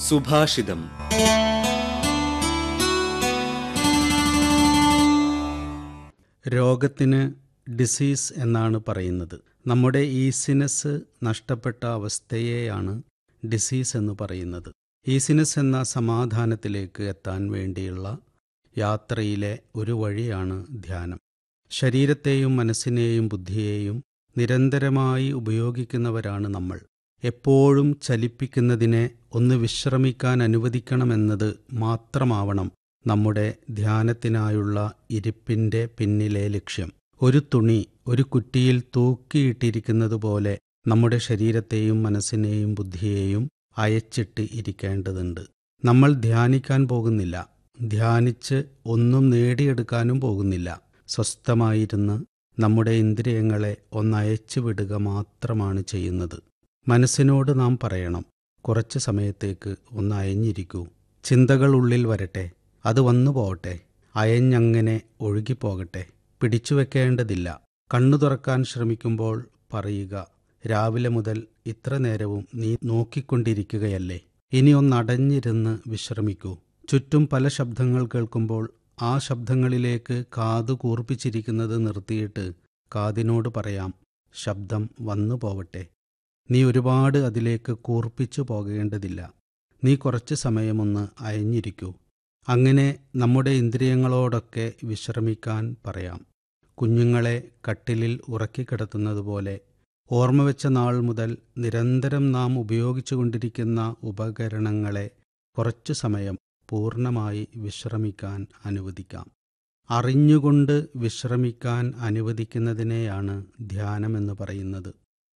സുഭാഷിതം രോഗത്തിന് ഡിസീസ് എന്നാണ് പറയുന്നത് നമ്മുടെ ഈസിനസ് നഷ്ടപ്പെട്ട അവസ്ഥയെയാണ് ഡിസീസ് എന്ന് പറയുന്നത് ഈസിനസ് എന്ന സമാധാനത്തിലേക്ക് എത്താൻ വേണ്ടിയുള്ള യാത്രയിലെ ഒരു വഴിയാണ് ധ്യാനം ശരീരത്തെയും മനസ്സിനെയും ബുദ്ധിയെയും നിരന്തരമായി ഉപയോഗിക്കുന്നവരാണ് നമ്മൾ എപ്പോഴും ചലിപ്പിക്കുന്നതിനെ ഒന്ന് വിശ്രമിക്കാൻ അനുവദിക്കണമെന്നത് മാത്രമാവണം നമ്മുടെ ധ്യാനത്തിനായുള്ള ഇരിപ്പിൻ്റെ പിന്നിലെ ലക്ഷ്യം ഒരു തുണി ഒരു കുറ്റിയിൽ തൂക്കിയിട്ടിരിക്കുന്നതുപോലെ നമ്മുടെ ശരീരത്തെയും മനസ്സിനെയും ബുദ്ധിയെയും അയച്ചിട്ട് ഇരിക്കേണ്ടതുണ്ട് നമ്മൾ ധ്യാനിക്കാൻ പോകുന്നില്ല ധ്യാനിച്ച് ഒന്നും നേടിയെടുക്കാനും പോകുന്നില്ല സ്വസ്ഥമായിരുന്ന് നമ്മുടെ ഇന്ദ്രിയങ്ങളെ ഒന്നയച്ചു വിടുക മാത്രമാണ് ചെയ്യുന്നത് മനസ്സിനോട് നാം പറയണം കുറച്ച് സമയത്തേക്ക് ഒന്ന് അയഞ്ഞിരിക്കൂ ചിന്തകൾ ഉള്ളിൽ വരട്ടെ അത് വന്നു പോകട്ടെ അയഞ്ഞങ്ങനെ ഒഴുകിപ്പോകട്ടെ പിടിച്ചു വെക്കേണ്ടതില്ല കണ്ണു തുറക്കാൻ ശ്രമിക്കുമ്പോൾ പറയുക രാവിലെ മുതൽ ഇത്ര നേരവും നീ നോക്കിക്കൊണ്ടിരിക്കുകയല്ലേ ഇനി ഒന്നടഞ്ഞിരുന്ന് വിശ്രമിക്കൂ ചുറ്റും പല ശബ്ദങ്ങൾ കേൾക്കുമ്പോൾ ആ ശബ്ദങ്ങളിലേക്ക് കാതു കൂർപ്പിച്ചിരിക്കുന്നത് നിർത്തിയിട്ട് കാതിനോട് പറയാം ശബ്ദം വന്നു പോവട്ടെ നീ ഒരുപാട് അതിലേക്ക് കൂർപ്പിച്ചു പോകേണ്ടതില്ല നീ കുറച്ച് സമയമൊന്ന് അയഞ്ഞിരിക്കൂ അങ്ങനെ നമ്മുടെ ഇന്ദ്രിയങ്ങളോടൊക്കെ വിശ്രമിക്കാൻ പറയാം കുഞ്ഞുങ്ങളെ കട്ടിലിൽ ഉറക്കിക്കിടത്തുന്നതുപോലെ ഓർമ്മ വെച്ച നാൾ മുതൽ നിരന്തരം നാം ഉപയോഗിച്ചുകൊണ്ടിരിക്കുന്ന ഉപകരണങ്ങളെ കുറച്ചു സമയം പൂർണ്ണമായി വിശ്രമിക്കാൻ അനുവദിക്കാം അറിഞ്ഞുകൊണ്ട് വിശ്രമിക്കാൻ അനുവദിക്കുന്നതിനെയാണ് ധ്യാനമെന്ന് പറയുന്നത്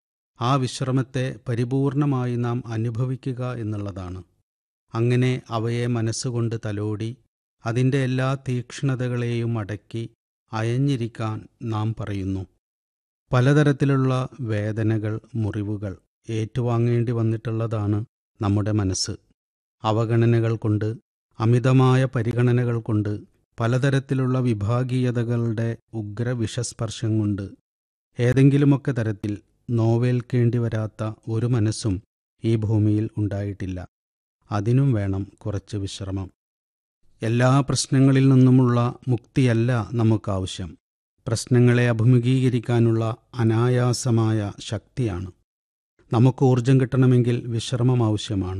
ആ വിശ്രമത്തെ പരിപൂർണമായി നാം അനുഭവിക്കുക എന്നുള്ളതാണ് അങ്ങനെ അവയെ മനസ്സുകൊണ്ട് തലോടി അതിൻ്റെ എല്ലാ തീക്ഷ്ണതകളെയും അടക്കി അയഞ്ഞിരിക്കാൻ നാം പറയുന്നു പലതരത്തിലുള്ള വേദനകൾ മുറിവുകൾ ഏറ്റുവാങ്ങേണ്ടി വന്നിട്ടുള്ളതാണ് നമ്മുടെ മനസ്സ് അവഗണനകൾ കൊണ്ട് അമിതമായ പരിഗണനകൾ കൊണ്ട് പലതരത്തിലുള്ള വിഭാഗീയതകളുടെ ഉഗ്ര വിഷസ്പർശം കൊണ്ട് ഏതെങ്കിലുമൊക്കെ തരത്തിൽ നോവേൽക്കേണ്ടി വരാത്ത ഒരു മനസ്സും ഈ ഭൂമിയിൽ ഉണ്ടായിട്ടില്ല അതിനും വേണം കുറച്ച് വിശ്രമം എല്ലാ പ്രശ്നങ്ങളിൽ നിന്നുമുള്ള മുക്തിയല്ല നമുക്കാവശ്യം പ്രശ്നങ്ങളെ അഭിമുഖീകരിക്കാനുള്ള അനായാസമായ ശക്തിയാണ് നമുക്ക് ഊർജം കിട്ടണമെങ്കിൽ വിശ്രമം ആവശ്യമാണ്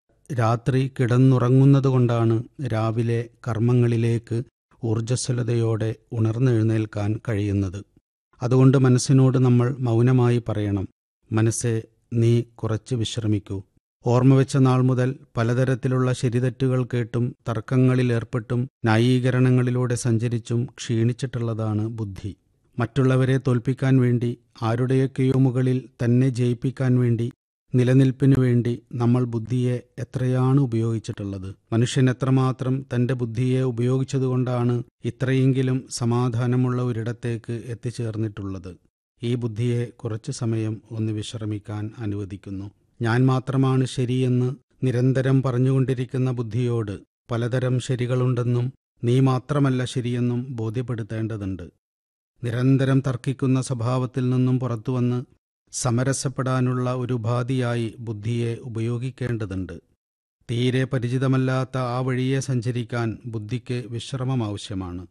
രാത്രി കിടന്നുറങ്ങുന്നതുകൊണ്ടാണ് രാവിലെ കർമ്മങ്ങളിലേക്ക് ഊർജ്ജസ്വലതയോടെ ഉണർന്നെഴുന്നേൽക്കാൻ കഴിയുന്നത് അതുകൊണ്ട് മനസ്സിനോട് നമ്മൾ മൗനമായി പറയണം മനസ്സെ നീ കുറച്ച് വിശ്രമിക്കൂ ഓർമ്മ വെച്ച നാൾ മുതൽ പലതരത്തിലുള്ള ശരിതെറ്റുകൾ കേട്ടും തർക്കങ്ങളിലേർപ്പെട്ടും ന്യായീകരണങ്ങളിലൂടെ സഞ്ചരിച്ചും ക്ഷീണിച്ചിട്ടുള്ളതാണ് ബുദ്ധി മറ്റുള്ളവരെ തോൽപ്പിക്കാൻ വേണ്ടി ആരുടെയൊക്കെയോ മുകളിൽ തന്നെ ജയിപ്പിക്കാൻ വേണ്ടി നിലനിൽപ്പിനു വേണ്ടി നമ്മൾ ബുദ്ധിയെ എത്രയാണ് ഉപയോഗിച്ചിട്ടുള്ളത് മനുഷ്യൻ എത്രമാത്രം തന്റെ ബുദ്ധിയെ ഉപയോഗിച്ചതുകൊണ്ടാണ് ഇത്രയെങ്കിലും സമാധാനമുള്ള ഒരിടത്തേക്ക് എത്തിച്ചേർന്നിട്ടുള്ളത് ഈ ബുദ്ധിയെ കുറച്ചു സമയം ഒന്ന് വിശ്രമിക്കാൻ അനുവദിക്കുന്നു ഞാൻ മാത്രമാണ് ശരിയെന്ന് നിരന്തരം പറഞ്ഞുകൊണ്ടിരിക്കുന്ന ബുദ്ധിയോട് പലതരം ശരികളുണ്ടെന്നും നീ മാത്രമല്ല ശരിയെന്നും ബോധ്യപ്പെടുത്തേണ്ടതുണ്ട് നിരന്തരം തർക്കിക്കുന്ന സ്വഭാവത്തിൽ നിന്നും പുറത്തുവന്ന് സമരസപ്പെടാനുള്ള ഒരു ഉപാധിയായി ബുദ്ധിയെ ഉപയോഗിക്കേണ്ടതുണ്ട് തീരെ പരിചിതമല്ലാത്ത ആ വഴിയെ സഞ്ചരിക്കാൻ ബുദ്ധിക്ക് വിശ്രമം ആവശ്യമാണ്